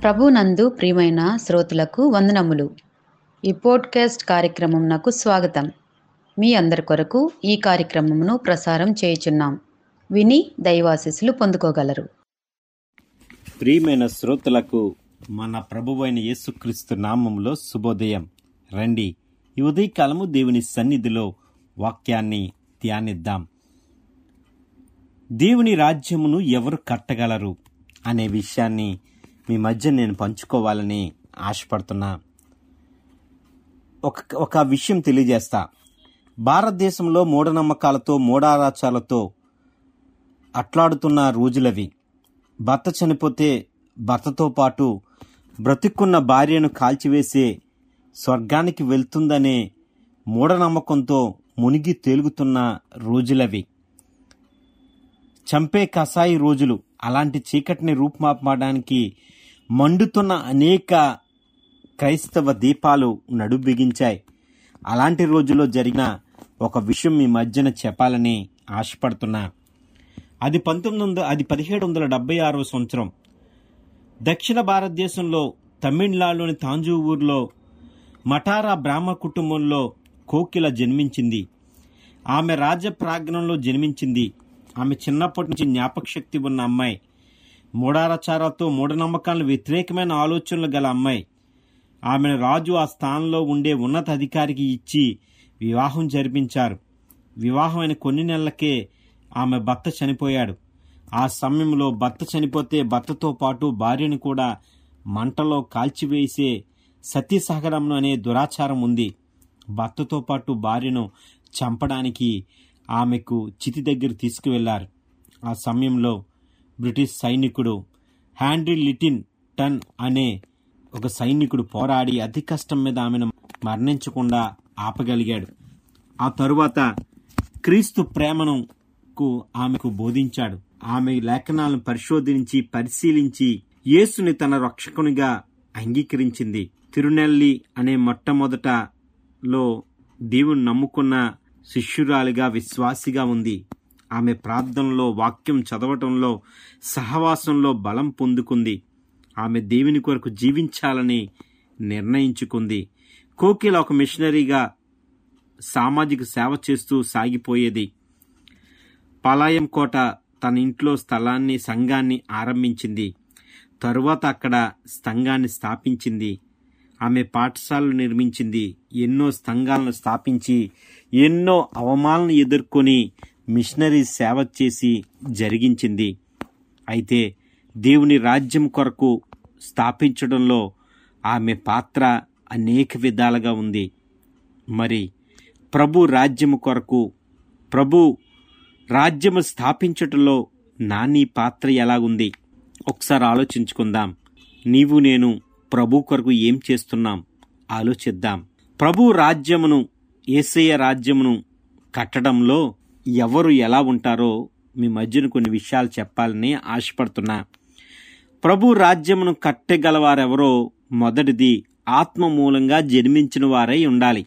ప్రభునందు ప్రియమైన శ్రోతలకు వందనములు ఈ పోడ్కాస్ట్ కార్యక్రమం నాకు స్వాగతం మీ అందరి కొరకు ఈ కార్యక్రమమును ప్రసారం చేయుచున్నాం విని దైవాశీస్సులు పొందుకోగలరు ప్రియమైన శ్రోతలకు మన ప్రభువైన యేసుక్రీస్తు నామంలో శుభోదయం రండి ఈ ఉదయకాలము దేవుని సన్నిధిలో వాక్యాన్ని ధ్యానిద్దాం దేవుని రాజ్యమును ఎవరు కట్టగలరు అనే విషయాన్ని మీ మధ్య నేను పంచుకోవాలని ఆశపడుతున్నా ఒక ఒక విషయం తెలియజేస్తా భారతదేశంలో మూఢనమ్మకాలతో మూఢారాచాలతో అట్లాడుతున్న రోజులవి భర్త చనిపోతే భర్తతో పాటు బ్రతిక్కున్న భార్యను కాల్చివేసే స్వర్గానికి వెళ్తుందనే మూఢనమ్మకంతో మునిగి తేలుగుతున్న రోజులవి చంపే కసాయి రోజులు అలాంటి చీకటిని రూపుమాపడానికి మండుతున్న అనేక క్రైస్తవ దీపాలు నడు బిగించాయి అలాంటి రోజుల్లో జరిగిన ఒక విషయం మీ మధ్యన చెప్పాలని ఆశపడుతున్నా అది పంతొమ్మిది వందల అది పదిహేడు వందల డెబ్బై ఆరవ సంవత్సరం దక్షిణ భారతదేశంలో తమిళనాడులోని తాంజూవూరులో మటారా బ్రాహ్మ కుటుంబంలో కోకిల జన్మించింది ఆమె రాజ్య ప్రాంగణంలో జన్మించింది ఆమె చిన్నప్పటి నుంచి జ్ఞాపకశక్తి ఉన్న అమ్మాయి మూఢాచారాలతో మూఢనమ్మకాలను వ్యతిరేకమైన ఆలోచనలు గల అమ్మాయి ఆమెను రాజు ఆ స్థానంలో ఉండే ఉన్నత అధికారికి ఇచ్చి వివాహం జరిపించారు వివాహమైన కొన్ని నెలలకే ఆమె భర్త చనిపోయాడు ఆ సమయంలో భర్త చనిపోతే భర్తతో పాటు భార్యను కూడా మంటలో కాల్చివేసే సతీ సహగమనం అనే దురాచారం ఉంది భర్తతో పాటు భార్యను చంపడానికి ఆమెకు చితి దగ్గర తీసుకువెళ్లారు ఆ సమయంలో బ్రిటిష్ సైనికుడు హ్యాండ్రీ లిటిన్ టన్ అనే ఒక సైనికుడు పోరాడి అతి కష్టం మీద ఆమెను మరణించకుండా ఆపగలిగాడు ఆ తరువాత క్రీస్తు ప్రేమను కు ఆమెకు బోధించాడు ఆమె లేఖనాలను పరిశోధించి పరిశీలించి యేసుని తన రక్షకునిగా అంగీకరించింది తిరునెల్లి అనే మొట్టమొదటలో దేవుని నమ్ముకున్న శిష్యురాలిగా విశ్వాసిగా ఉంది ఆమె ప్రార్థనలో వాక్యం చదవటంలో సహవాసంలో బలం పొందుకుంది ఆమె దేవుని కొరకు జీవించాలని నిర్ణయించుకుంది కోకిల ఒక మిషనరీగా సామాజిక సేవ చేస్తూ సాగిపోయేది పాలాయం కోట తన ఇంట్లో స్థలాన్ని సంఘాన్ని ఆరంభించింది తరువాత అక్కడ సంఘాన్ని స్థాపించింది ఆమె పాఠశాలలు నిర్మించింది ఎన్నో సంఘాలను స్థాపించి ఎన్నో అవమానాలను ఎదుర్కొని మిషనరీ సేవ చేసి జరిగించింది అయితే దేవుని రాజ్యం కొరకు స్థాపించడంలో ఆమె పాత్ర అనేక విధాలుగా ఉంది మరి ప్రభు రాజ్యము కొరకు ప్రభు రాజ్యము స్థాపించటంలో నా నీ పాత్ర ఎలాగుంది ఒకసారి ఆలోచించుకుందాం నీవు నేను ప్రభు కొరకు ఏం చేస్తున్నాం ఆలోచిద్దాం ప్రభు రాజ్యమును ఏసయ్య రాజ్యమును కట్టడంలో ఎవరు ఎలా ఉంటారో మీ మధ్యన కొన్ని విషయాలు చెప్పాలని ఆశపడుతున్నా ప్రభు రాజ్యమును కట్టగలవారెవరో మొదటిది ఆత్మ మూలంగా జన్మించిన వారై ఉండాలి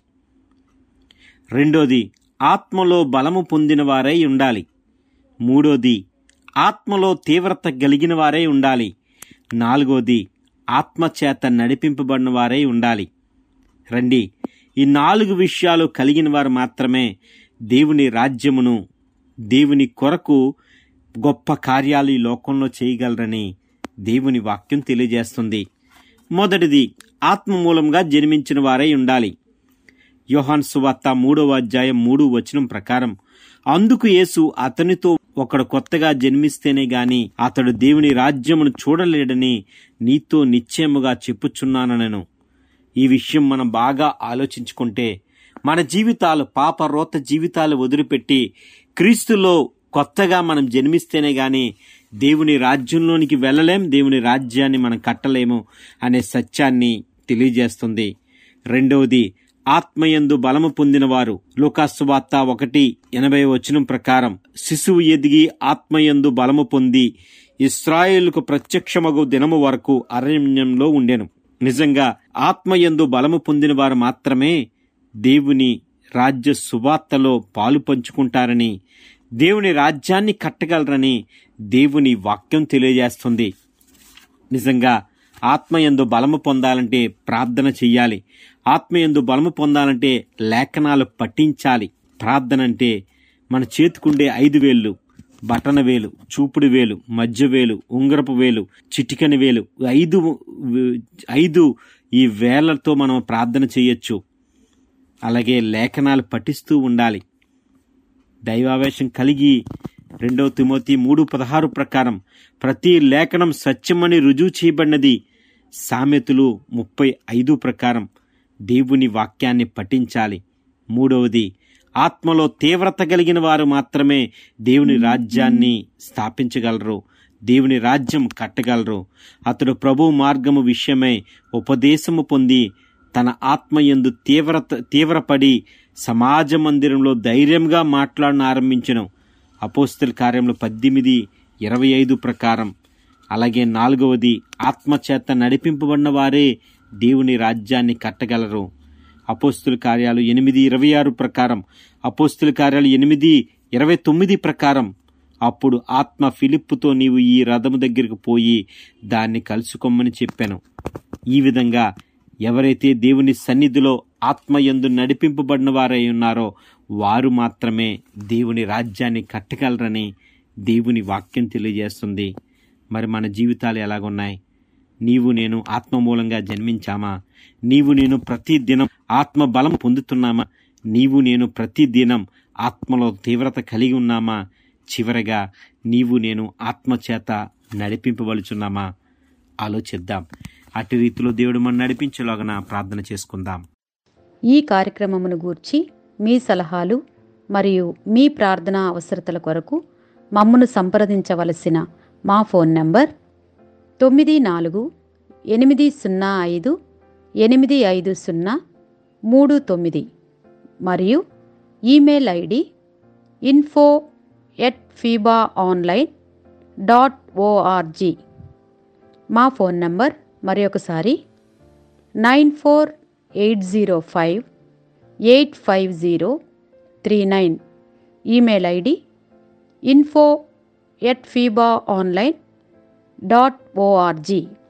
రెండోది ఆత్మలో బలము పొందిన వారై ఉండాలి మూడోది ఆత్మలో తీవ్రత కలిగిన వారై ఉండాలి నాలుగోది ఆత్మచేత నడిపింపబడిన వారై ఉండాలి రండి ఈ నాలుగు విషయాలు కలిగిన వారు మాత్రమే దేవుని రాజ్యమును దేవుని కొరకు గొప్ప కార్యాలు ఈ లోకంలో చేయగలరని దేవుని వాక్యం తెలియజేస్తుంది మొదటిది ఆత్మ మూలంగా జన్మించిన వారై ఉండాలి యోహాన్ సువార్త మూడవ అధ్యాయం మూడు వచనం ప్రకారం అందుకు యేసు అతనితో ఒకడు కొత్తగా జన్మిస్తేనే గాని అతడు దేవుని రాజ్యమును చూడలేడని నీతో నిశ్చయముగా చెప్పుచున్నానను ఈ విషయం మనం బాగా ఆలోచించుకుంటే మన జీవితాలు పాప రోత జీవితాలు వదిలిపెట్టి క్రీస్తులో కొత్తగా మనం జన్మిస్తేనే గాని దేవుని రాజ్యంలోనికి వెళ్ళలేం దేవుని రాజ్యాన్ని మనం కట్టలేము అనే సత్యాన్ని తెలియజేస్తుంది రెండవది ఆత్మయందు బలము పొందినవారు లోకాసువార్త ఒకటి ఎనభై వచనం ప్రకారం శిశువు ఎదిగి ఆత్మయందు బలము పొంది ఇస్రాయేలుకు ప్రత్యక్షమగు దినము వరకు అరణ్యంలో ఉండెను నిజంగా ఆత్మయందు బలము పొందిన వారు మాత్రమే దేవుని రాజ్య సువార్తలో పాలు పంచుకుంటారని దేవుని రాజ్యాన్ని కట్టగలరని దేవుని వాక్యం తెలియజేస్తుంది నిజంగా ఆత్మయందు బలము పొందాలంటే ప్రార్థన చెయ్యాలి ఆత్మయందు బలము పొందాలంటే లేఖనాలు పఠించాలి ప్రార్థన అంటే మన చేతికుండే ఐదు వేళ్ళు బటన వేలు చూపుడు వేలు మధ్య వేలు ఉంగరపు వేలు చిటికని వేలు ఐదు ఐదు ఈ వేలతో మనం ప్రార్థన చేయొచ్చు అలాగే లేఖనాలు పఠిస్తూ ఉండాలి దైవావేశం కలిగి రెండవ తిమోతి మూడు పదహారు ప్రకారం ప్రతి లేఖనం సత్యమని రుజువు చేయబడినది సామెతలు ముప్పై ఐదు ప్రకారం దేవుని వాక్యాన్ని పఠించాలి మూడవది ఆత్మలో తీవ్రత కలిగిన వారు మాత్రమే దేవుని రాజ్యాన్ని స్థాపించగలరు దేవుని రాజ్యం కట్టగలరు అతడు ప్రభు మార్గము విషయమై ఉపదేశము పొంది తన ఆత్మయందు తీవ్రత తీవ్రపడి సమాజ మందిరంలో ధైర్యంగా మాట్లాడను ఆరంభించను అపోస్తల కార్యములు పద్దెనిమిది ఇరవై ఐదు ప్రకారం అలాగే నాలుగవది ఆత్మచేత నడిపింపబడిన వారే దేవుని రాజ్యాన్ని కట్టగలరు అపోస్తుల కార్యాలు ఎనిమిది ఇరవై ఆరు ప్రకారం అపోస్తుల కార్యాలు ఎనిమిది ఇరవై తొమ్మిది ప్రకారం అప్పుడు ఆత్మ ఫిలిప్పుతో నీవు ఈ రథము దగ్గరికి పోయి దాన్ని కలుసుకోమని చెప్పాను ఈ విధంగా ఎవరైతే దేవుని సన్నిధిలో ఆత్మయందు నడిపింపబడిన వారై ఉన్నారో వారు మాత్రమే దేవుని రాజ్యాన్ని కట్టగలరని దేవుని వాక్యం తెలియజేస్తుంది మరి మన జీవితాలు ఎలాగున్నాయి నీవు నేను ఆత్మ మూలంగా జన్మించామా నీవు నేను ప్రతి దినం ఆత్మ బలం పొందుతున్నామా నీవు నేను ప్రతి దినం ఆత్మలో తీవ్రత కలిగి ఉన్నామా చివరగా నీవు నేను ఆత్మ చేత నడిపింపబలుచున్నామా ఆలోచిద్దాం అటు రీతిలో దేవుడు మనం నడిపించేలాగన ప్రార్థన చేసుకుందాం ఈ కార్యక్రమమును గూర్చి మీ సలహాలు మరియు మీ ప్రార్థనా అవసరతల కొరకు మమ్మను సంప్రదించవలసిన మా ఫోన్ నంబర్ తొమ్మిది నాలుగు ఎనిమిది సున్నా ఐదు ఎనిమిది ఐదు సున్నా మూడు తొమ్మిది మరియు email ID info at FIBA online dot ORG మా ఫోన్ నంబర్ మరి ఒకసారి nine four eight zero five eight five zero three nine email ID info at FIBA online dot ORG